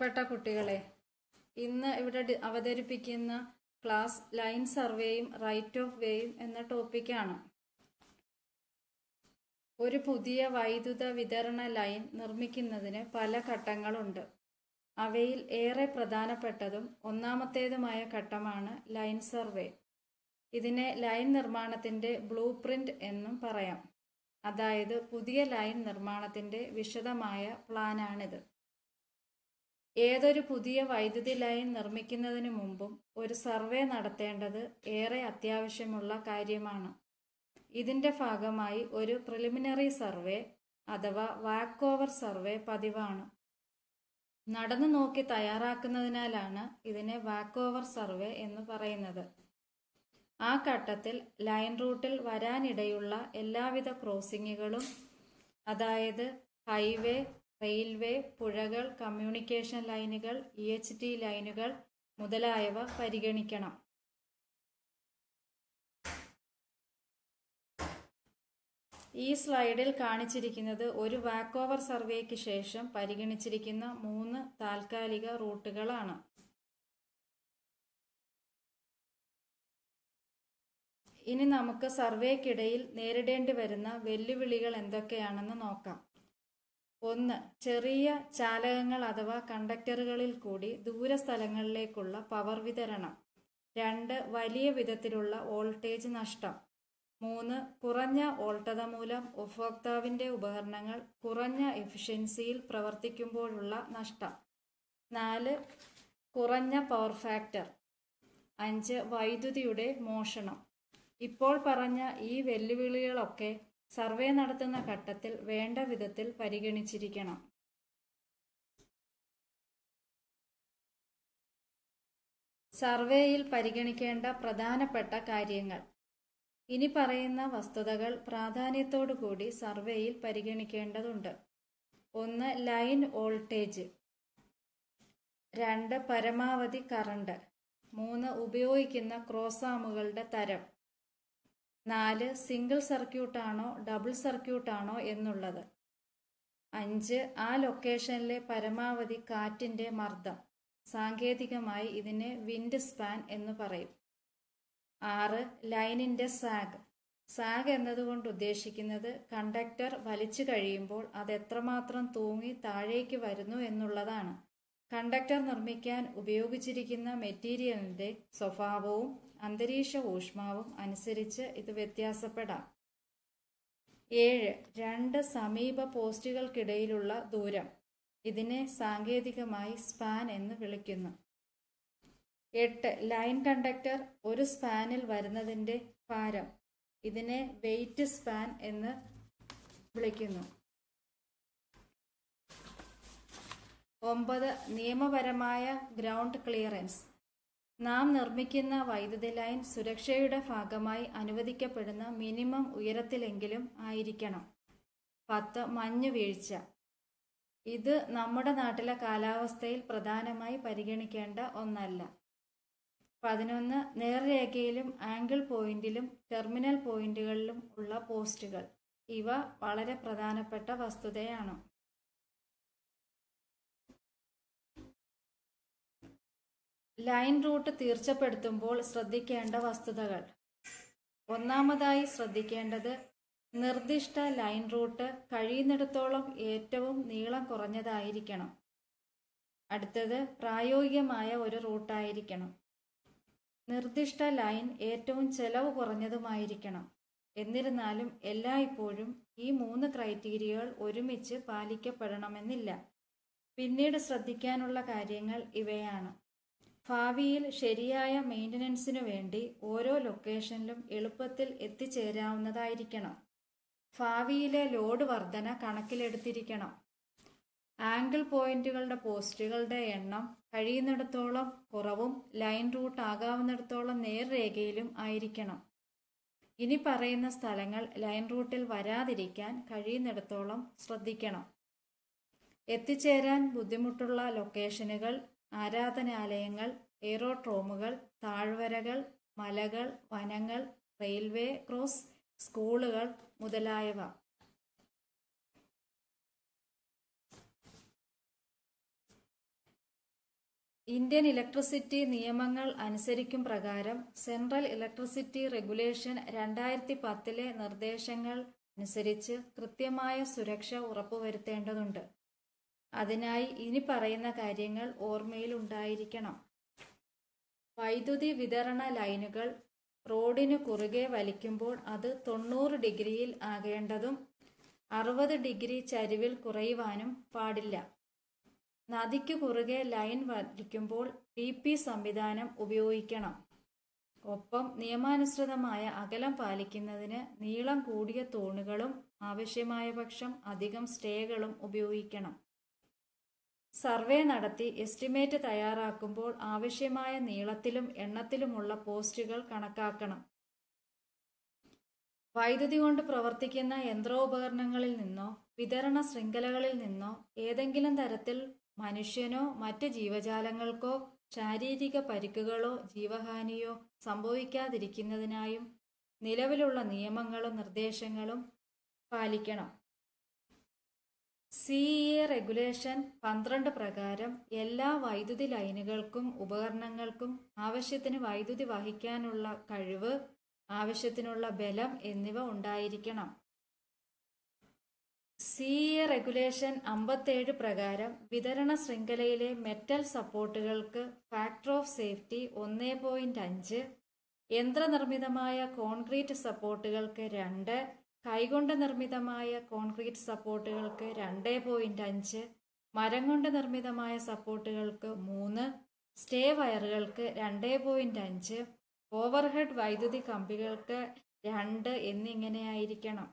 പ്രിയപ്പെട്ട കുട്ടികളെ ഇന്ന് ഇവിടെ ഡി- അവതരിപ്പിക്കുന്ന ക്ലാസ് ലൈൻ സർവേയും റൈറ്റ് ഓഫ് വേയും എന്ന ടോപ്പിക്കാണ് ഒരു പുതിയ വൈദ്യുത വിതരണ ലൈൻ നിർമ്മിക്കുന്നതിന് പല ഘട്ടങ്ങളുണ്ട് അവയിൽ ഏറെ പ്രധാനപ്പെട്ടതും ഒന്നാമത്തേതുമായ ഘട്ടമാണ് ലൈൻ സർവേ ഇതിനെ ലൈൻ നിർമ്മാണത്തിന്റെ ബ്ലൂ പ്രിന്റ് എന്നും പറയാം അതായത് പുതിയ ലൈൻ നിർമ്മാണത്തിന്റെ വിശദമായ പ്ലാനാണിത് ഏതൊരു പുതിയ വൈദ്യുതി ലൈൻ നിർമ്മിക്കുന്നതിന് മുമ്പും ഒരു സർവേ നടത്തേണ്ടത് ഏറെ അത്യാവശ്യമുള്ള കാര്യമാണ് ഇതിന്റെ ഭാഗമായി ഒരു പ്രിലിമിനറി സർവേ അഥവാ വാക്ക് ഓവർ സർവേ പതിവാണ് നടന്നു നോക്കി തയ്യാറാക്കുന്നതിനാലാണ് ഇതിനെ വാക്ക് ഓവർ സർവേ എന്ന് പറയുന്നത് ആ ഘട്ടത്തിൽ ലൈൻ റൂട്ടിൽ വരാനിടയുള്ള എല്ലാവിധ ക്രോസിങ്ങുകളും അതായത് ഹൈവേ റെയിൽവേ പുഴകൾ കമ്മ്യൂണിക്കേഷൻ ലൈനുകൾ ഇ എച്ച് ടി ലൈനുകൾ മുതലായവ പരിഗണിക്കണം ഈ സ്ലൈഡിൽ കാണിച്ചിരിക്കുന്നത് ഒരു വാക്ക് ഓവർ സർവേക്ക് ശേഷം പരിഗണിച്ചിരിക്കുന്ന മൂന്ന് താൽക്കാലിക റൂട്ടുകളാണ് ഇനി നമുക്ക് സർവേക്കിടയിൽ നേരിടേണ്ടി വരുന്ന വെല്ലുവിളികൾ എന്തൊക്കെയാണെന്ന് നോക്കാം ഒന്ന് ചെറിയ ചാലകങ്ങൾ അഥവാ കണ്ടക്ടറുകളിൽ കൂടി ദൂരസ്ഥലങ്ങളിലേക്കുള്ള പവർ വിതരണം രണ്ട് വലിയ വിധത്തിലുള്ള വോൾട്ടേജ് നഷ്ടം മൂന്ന് കുറഞ്ഞ വോൾട്ടത മൂലം ഉപഭോക്താവിന്റെ ഉപകരണങ്ങൾ കുറഞ്ഞ എഫിഷ്യൻസിയിൽ പ്രവർത്തിക്കുമ്പോഴുള്ള നഷ്ടം നാല് കുറഞ്ഞ പവർ ഫാക്ടർ അഞ്ച് വൈദ്യുതിയുടെ മോഷണം ഇപ്പോൾ പറഞ്ഞ ഈ വെല്ലുവിളികളൊക്കെ സർവേ നടത്തുന്ന ഘട്ടത്തിൽ വേണ്ട വിധത്തിൽ പരിഗണിച്ചിരിക്കണം സർവേയിൽ പരിഗണിക്കേണ്ട പ്രധാനപ്പെട്ട കാര്യങ്ങൾ ഇനി പറയുന്ന വസ്തുതകൾ പ്രാധാന്യത്തോടുകൂടി സർവേയിൽ പരിഗണിക്കേണ്ടതുണ്ട് ഒന്ന് ലൈൻ വോൾട്ടേജ് രണ്ട് പരമാവധി കറണ്ട് മൂന്ന് ഉപയോഗിക്കുന്ന ക്രോസാമുകളുടെ തരം നാല് സിംഗിൾ സർക്യൂട്ടാണോ ഡബിൾ സർക്യൂട്ടാണോ എന്നുള്ളത് അഞ്ച് ആ ലൊക്കേഷനിലെ പരമാവധി കാറ്റിന്റെ മർദ്ദം സാങ്കേതികമായി ഇതിനെ വിൻഡ് സ്പാൻ എന്ന് പറയും ആറ് ലൈനിന്റെ സാഗ് സാഗ് എന്നതുകൊണ്ട് ഉദ്ദേശിക്കുന്നത് കണ്ടക്ടർ വലിച്ചു കഴിയുമ്പോൾ അത് എത്രമാത്രം തൂങ്ങി താഴേക്ക് വരുന്നു എന്നുള്ളതാണ് കണ്ടക്ടർ നിർമ്മിക്കാൻ ഉപയോഗിച്ചിരിക്കുന്ന മെറ്റീരിയലിന്റെ സ്വഭാവവും അന്തരീക്ഷ ഊഷ്മാവും അനുസരിച്ച് ഇത് വ്യത്യാസപ്പെടാം ഏഴ് രണ്ട് സമീപ പോസ്റ്റുകൾക്കിടയിലുള്ള ദൂരം ഇതിനെ സാങ്കേതികമായി സ്പാൻ എന്ന് വിളിക്കുന്നു എട്ട് ലൈൻ കണ്ടക്ടർ ഒരു സ്പാനിൽ വരുന്നതിന്റെ ഭാരം ഇതിനെ വെയിറ്റ് സ്പാൻ എന്ന് വിളിക്കുന്നു ഒമ്പത് നിയമപരമായ ഗ്രൗണ്ട് ക്ലിയറൻസ് നാം നിർമ്മിക്കുന്ന വൈദ്യുതി ലൈൻ സുരക്ഷയുടെ ഭാഗമായി അനുവദിക്കപ്പെടുന്ന മിനിമം ഉയരത്തിലെങ്കിലും ആയിരിക്കണം പത്ത് മഞ്ഞു വീഴ്ച ഇത് നമ്മുടെ നാട്ടിലെ കാലാവസ്ഥയിൽ പ്രധാനമായി പരിഗണിക്കേണ്ട ഒന്നല്ല പതിനൊന്ന് നേർരേഖയിലും ആംഗിൾ പോയിന്റിലും ടെർമിനൽ പോയിന്റുകളിലും ഉള്ള പോസ്റ്റുകൾ ഇവ വളരെ പ്രധാനപ്പെട്ട വസ്തുതയാണ് ലൈൻ റൂട്ട് തീർച്ചപ്പെടുത്തുമ്പോൾ ശ്രദ്ധിക്കേണ്ട വസ്തുതകൾ ഒന്നാമതായി ശ്രദ്ധിക്കേണ്ടത് നിർദ്ദിഷ്ട ലൈൻ റൂട്ട് കഴിയുന്നിടത്തോളം ഏറ്റവും നീളം കുറഞ്ഞതായിരിക്കണം അടുത്തത് പ്രായോഗികമായ ഒരു റൂട്ടായിരിക്കണം നിർദ്ദിഷ്ട ലൈൻ ഏറ്റവും ചെലവ് കുറഞ്ഞതുമായിരിക്കണം എന്നിരുന്നാലും എല്ലായ്പ്പോഴും ഈ മൂന്ന് ക്രൈറ്റീരിയകൾ ഒരുമിച്ച് പാലിക്കപ്പെടണമെന്നില്ല പിന്നീട് ശ്രദ്ധിക്കാനുള്ള കാര്യങ്ങൾ ഇവയാണ് ഭാവിയിൽ ശരിയായ മെയിൻ്റനൻസിനു വേണ്ടി ഓരോ ലൊക്കേഷനിലും എളുപ്പത്തിൽ എത്തിച്ചേരാവുന്നതായിരിക്കണം ഭാവിയിലെ ലോഡ് വർധന കണക്കിലെടുത്തിരിക്കണം ആംഗിൾ പോയിന്റുകളുടെ പോസ്റ്റുകളുടെ എണ്ണം കഴിയുന്നിടത്തോളം കുറവും ലൈൻ റൂട്ട് ആകാവുന്നിടത്തോളം നേർരേഖയിലും ആയിരിക്കണം ഇനി പറയുന്ന സ്ഥലങ്ങൾ ലൈൻ റൂട്ടിൽ വരാതിരിക്കാൻ കഴിയുന്നിടത്തോളം ശ്രദ്ധിക്കണം എത്തിച്ചേരാൻ ബുദ്ധിമുട്ടുള്ള ലൊക്കേഷനുകൾ ആരാധനാലയങ്ങൾ എയ്റോട്രോമുകൾ താഴ്വരകൾ മലകൾ വനങ്ങൾ റെയിൽവേ ക്രോസ് സ്കൂളുകൾ മുതലായവ ഇന്ത്യൻ ഇലക്ട്രിസിറ്റി നിയമങ്ങൾ അനുസരിക്കും പ്രകാരം സെൻട്രൽ ഇലക്ട്രിസിറ്റി റെഗുലേഷൻ രണ്ടായിരത്തി പത്തിലെ നിർദ്ദേശങ്ങൾ അനുസരിച്ച് കൃത്യമായ സുരക്ഷ ഉറപ്പുവരുത്തേണ്ടതുണ്ട് അതിനായി ഇനി പറയുന്ന കാര്യങ്ങൾ ഓർമ്മയിൽ ഉണ്ടായിരിക്കണം വൈദ്യുതി വിതരണ ലൈനുകൾ റോഡിനു കുറുകെ വലിക്കുമ്പോൾ അത് തൊണ്ണൂറ് ഡിഗ്രിയിൽ ആകേണ്ടതും അറുപത് ഡിഗ്രി ചരിവിൽ കുറയുവാനും പാടില്ല നദിക്കു കുറുകെ ലൈൻ വലിക്കുമ്പോൾ പി പി സംവിധാനം ഉപയോഗിക്കണം ഒപ്പം നിയമാനുസൃതമായ അകലം പാലിക്കുന്നതിന് നീളം കൂടിയ തൂണുകളും ആവശ്യമായ പക്ഷം അധികം സ്റ്റേകളും ഉപയോഗിക്കണം സർവേ നടത്തി എസ്റ്റിമേറ്റ് തയ്യാറാക്കുമ്പോൾ ആവശ്യമായ നീളത്തിലും എണ്ണത്തിലുമുള്ള പോസ്റ്റുകൾ കണക്കാക്കണം വൈദ്യുതി കൊണ്ട് പ്രവർത്തിക്കുന്ന യന്ത്രോപകരണങ്ങളിൽ നിന്നോ വിതരണ ശൃംഖലകളിൽ നിന്നോ ഏതെങ്കിലും തരത്തിൽ മനുഷ്യനോ മറ്റ് ജീവജാലങ്ങൾക്കോ ശാരീരിക പരിക്കുകളോ ജീവഹാനിയോ സംഭവിക്കാതിരിക്കുന്നതിനായും നിലവിലുള്ള നിയമങ്ങളും നിർദ്ദേശങ്ങളും പാലിക്കണം സി എ റെഗുലേഷൻ പന്ത്രണ്ട് പ്രകാരം എല്ലാ വൈദ്യുതി ലൈനുകൾക്കും ഉപകരണങ്ങൾക്കും ആവശ്യത്തിന് വൈദ്യുതി വഹിക്കാനുള്ള കഴിവ് ആവശ്യത്തിനുള്ള ബലം എന്നിവ ഉണ്ടായിരിക്കണം സി എ റെഗുലേഷൻ അമ്പത്തേഴ് പ്രകാരം വിതരണ ശൃംഖലയിലെ മെറ്റൽ സപ്പോർട്ടുകൾക്ക് ഫാക്ടർ ഓഫ് സേഫ്റ്റി ഒന്ന് പോയിന്റ് അഞ്ച് യന്ത്രനിർമ്മിതമായ കോൺക്രീറ്റ് സപ്പോർട്ടുകൾക്ക് രണ്ട് കൈകൊണ്ട് നിർമ്മിതമായ കോൺക്രീറ്റ് സപ്പോർട്ടുകൾക്ക് രണ്ട് പോയിന്റ് അഞ്ച് മരം കൊണ്ട് നിർമ്മിതമായ സപ്പോർട്ടുകൾക്ക് മൂന്ന് സ്റ്റേ വയറുകൾക്ക് രണ്ട് പോയിന്റ് അഞ്ച് ഓവർഹെഡ് വൈദ്യുതി കമ്പികൾക്ക് രണ്ട് എന്നിങ്ങനെയായിരിക്കണം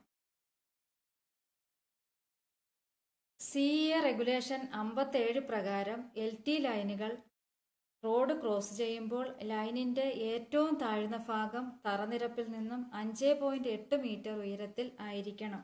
സി എ റെഗുലേഷൻ അമ്പത്തേഴ് പ്രകാരം എൽ ടി ലൈനുകൾ റോഡ് ക്രോസ് ചെയ്യുമ്പോൾ ലൈനിന്റെ ഏറ്റവും താഴ്ന്ന ഭാഗം തറനിരപ്പിൽ നിന്നും അഞ്ച് പോയിന്റ് എട്ട് മീറ്റർ ഉയരത്തിൽ ആയിരിക്കണം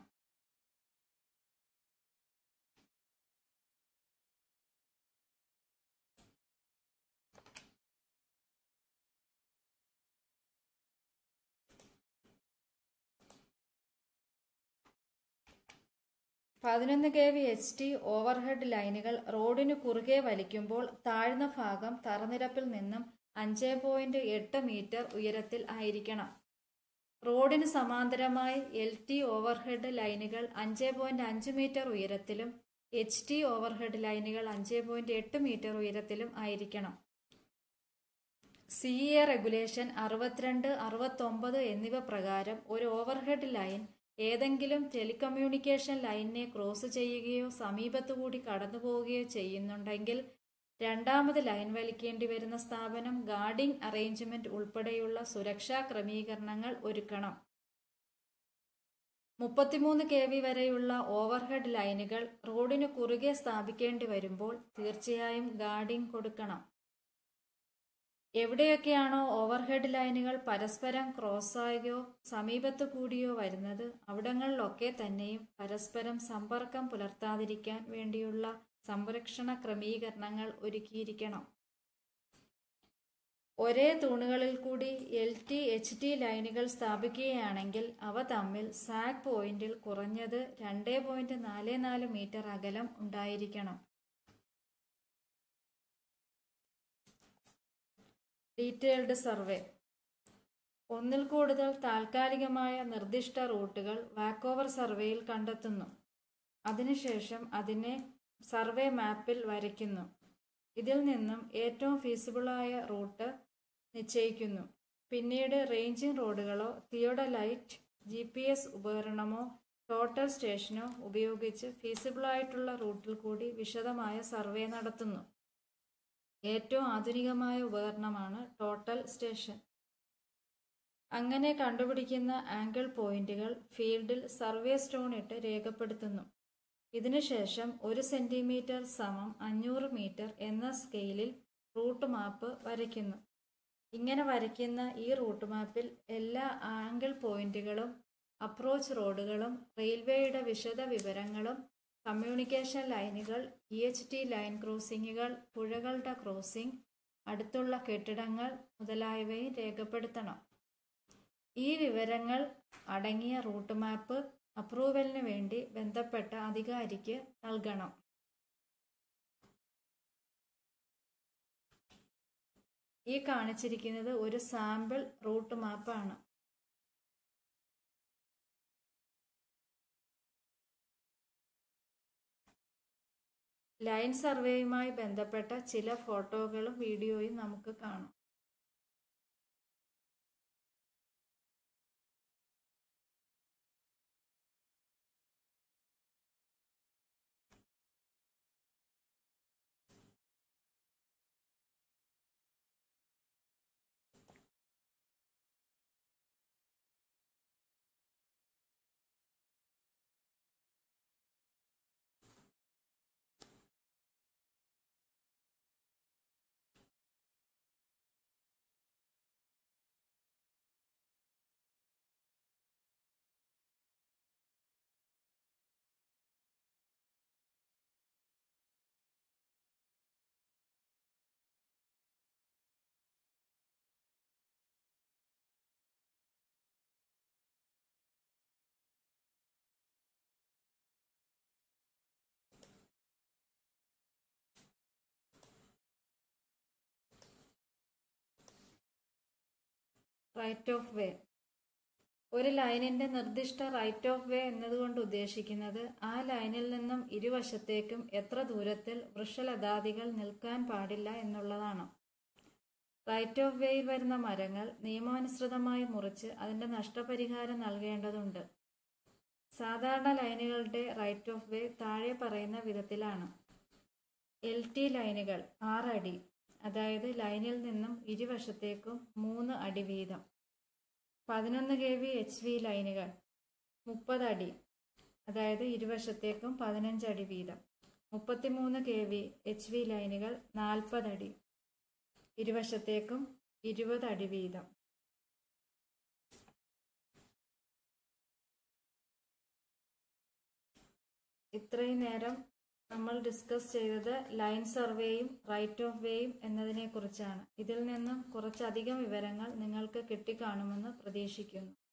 പതിനൊന്ന് K V H T overhead ലൈനുകൾ റോഡിനു കുറുകെ വലിക്കുമ്പോൾ താഴ്ന്ന ഭാഗം തറനിരപ്പിൽ നിന്നും അഞ്ച് പോയിന്റ് എട്ട് മീറ്റർ ഉയരത്തിൽ ആയിരിക്കണം റോഡിന് സമാന്തരമായി എൽ ടി ഓവർഹെഡ് ലൈനുകൾ അഞ്ച് പോയിന്റ് അഞ്ച് മീറ്റർ ഉയരത്തിലും എച്ച് ടി ഓവർഹെഡ് ലൈനുകൾ അഞ്ച് പോയിന്റ് എട്ട് മീറ്റർ ഉയരത്തിലും ആയിരിക്കണം സി എ റെഗുലേഷൻ അറുപത്തിരണ്ട് അറുപത്തൊമ്പത് എന്നിവ പ്രകാരം ഒരു ഓവർഹെഡ് ലൈൻ ഏതെങ്കിലും ടെലികമ്മ്യൂണിക്കേഷൻ ലൈനിനെ ക്രോസ് ചെയ്യുകയോ സമീപത്തുകൂടി കടന്നു പോവുകയോ ചെയ്യുന്നുണ്ടെങ്കിൽ രണ്ടാമത് ലൈൻ വലിക്കേണ്ടി വരുന്ന സ്ഥാപനം ഗാർഡിംഗ് അറേഞ്ച്മെന്റ് ഉൾപ്പെടെയുള്ള സുരക്ഷാ ക്രമീകരണങ്ങൾ ഒരുക്കണം മുപ്പത്തിമൂന്ന് കെ വി വരെയുള്ള ഓവർഹെഡ് ലൈനുകൾ റോഡിനു കുറുകെ സ്ഥാപിക്കേണ്ടി വരുമ്പോൾ തീർച്ചയായും ഗാർഡിംഗ് കൊടുക്കണം എവിടെയൊക്കെയാണോ ഓവർഹെഡ് ലൈനുകൾ പരസ്പരം ക്രോസായോ സമീപത്തു കൂടിയോ വരുന്നത് അവിടങ്ങളിലൊക്കെ തന്നെയും പരസ്പരം സമ്പർക്കം പുലർത്താതിരിക്കാൻ വേണ്ടിയുള്ള സംരക്ഷണ ക്രമീകരണങ്ങൾ ഒരുക്കിയിരിക്കണം ഒരേ തൂണുകളിൽ കൂടി എൽ ടി എച്ച് ടി ലൈനുകൾ സ്ഥാപിക്കുകയാണെങ്കിൽ അവ തമ്മിൽ സാഗ് പോയിന്റിൽ കുറഞ്ഞത് രണ്ട് പോയിന്റ് നാല് നാല് മീറ്റർ അകലം ഉണ്ടായിരിക്കണം ഡീറ്റെയിൽഡ് സർവേ ഒന്നിൽ കൂടുതൽ താൽക്കാലികമായ നിർദ്ദിഷ്ട റൂട്ടുകൾ വാക്കോവർ സർവേയിൽ കണ്ടെത്തുന്നു അതിനുശേഷം അതിനെ സർവേ മാപ്പിൽ വരയ്ക്കുന്നു ഇതിൽ നിന്നും ഏറ്റവും ഫീസിബിളായ റൂട്ട് നിശ്ചയിക്കുന്നു പിന്നീട് റേഞ്ചിംഗ് റോഡുകളോ തിയോഡലൈറ്റ് ജി പി എസ് ഉപകരണമോ ടോട്ടൽ സ്റ്റേഷനോ ഉപയോഗിച്ച് ഫീസിബിളായിട്ടുള്ള റൂട്ടിൽ കൂടി വിശദമായ സർവേ നടത്തുന്നു ഏറ്റവും ആധുനികമായ ഉപകരണമാണ് ടോട്ടൽ സ്റ്റേഷൻ അങ്ങനെ കണ്ടുപിടിക്കുന്ന ആംഗിൾ പോയിന്റുകൾ ഫീൽഡിൽ സർവേ സ്റ്റോൺ ഇട്ട് രേഖപ്പെടുത്തുന്നു ഇതിനുശേഷം ഒരു സെന്റിമീറ്റർ സമം അഞ്ഞൂറ് മീറ്റർ എന്ന സ്കെയിലിൽ റൂട്ട് മാപ്പ് വരയ്ക്കുന്നു ഇങ്ങനെ വരയ്ക്കുന്ന ഈ റൂട്ട് മാപ്പിൽ എല്ലാ ആംഗിൾ പോയിന്റുകളും അപ്രോച്ച് റോഡുകളും റെയിൽവേയുടെ വിശദ വിവരങ്ങളും കമ്മ്യൂണിക്കേഷൻ ലൈനുകൾ ഇ എച്ച് ടി ലൈൻ ക്രോസിങ്ങുകൾ പുഴകളുടെ ക്രോസിംഗ് അടുത്തുള്ള കെട്ടിടങ്ങൾ മുതലായവയും രേഖപ്പെടുത്തണം ഈ വിവരങ്ങൾ അടങ്ങിയ റൂട്ട് മാപ്പ് അപ്രൂവലിന് വേണ്ടി ബന്ധപ്പെട്ട അധികാരിക്ക് നൽകണം ഈ കാണിച്ചിരിക്കുന്നത് ഒരു സാമ്പിൾ റൂട്ട് മാപ്പാണ് ലൈൻ സർവേയുമായി ബന്ധപ്പെട്ട ചില ഫോട്ടോകളും വീഡിയോയും നമുക്ക് കാണാം റൈറ്റ് ഓഫ് വേ ഒരു ലൈനിന്റെ നിർദ്ദിഷ്ട റൈറ്റ് ഓഫ് വേ എന്നതുകൊണ്ട് ഉദ്ദേശിക്കുന്നത് ആ ലൈനിൽ നിന്നും ഇരുവശത്തേക്കും എത്ര ദൂരത്തിൽ വൃക്ഷലതാദികൾ നിൽക്കാൻ പാടില്ല എന്നുള്ളതാണ് റൈറ്റ് ഓഫ് വേയിൽ വരുന്ന മരങ്ങൾ നിയമാനുസൃതമായി മുറിച്ച് അതിന്റെ നഷ്ടപരിഹാരം നൽകേണ്ടതുണ്ട് സാധാരണ ലൈനുകളുടെ റൈറ്റ് ഓഫ് വേ താഴെ പറയുന്ന വിധത്തിലാണ് എൽ ടി ലൈനുകൾ ആറടി അതായത് ലൈനിൽ നിന്നും ഇരുവശത്തേക്കും മൂന്ന് അടി വീതം പതിനൊന്ന് കെ വി എച്ച് വി ലൈനുകൾ മുപ്പത് അടി അതായത് ഇരുവശത്തേക്കും പതിനഞ്ച് അടി വീതം മുപ്പത്തിമൂന്ന് കെ വി എച്ച് വി ലൈനുകൾ നാൽപ്പത് അടി ഇരുവശത്തേക്കും ഇരുപത് അടി വീതം ഇത്രയും നേരം നമ്മൾ ഡിസ്കസ് ചെയ്തത് ലൈൻ സർവേയും റൈറ്റ് ഓഫ് വേയും എന്നതിനെ കുറിച്ചാണ് ഇതിൽ നിന്നും കുറച്ചധികം വിവരങ്ങൾ നിങ്ങൾക്ക് കിട്ടിക്കാണുമെന്ന് പ്രതീക്ഷിക്കുന്നു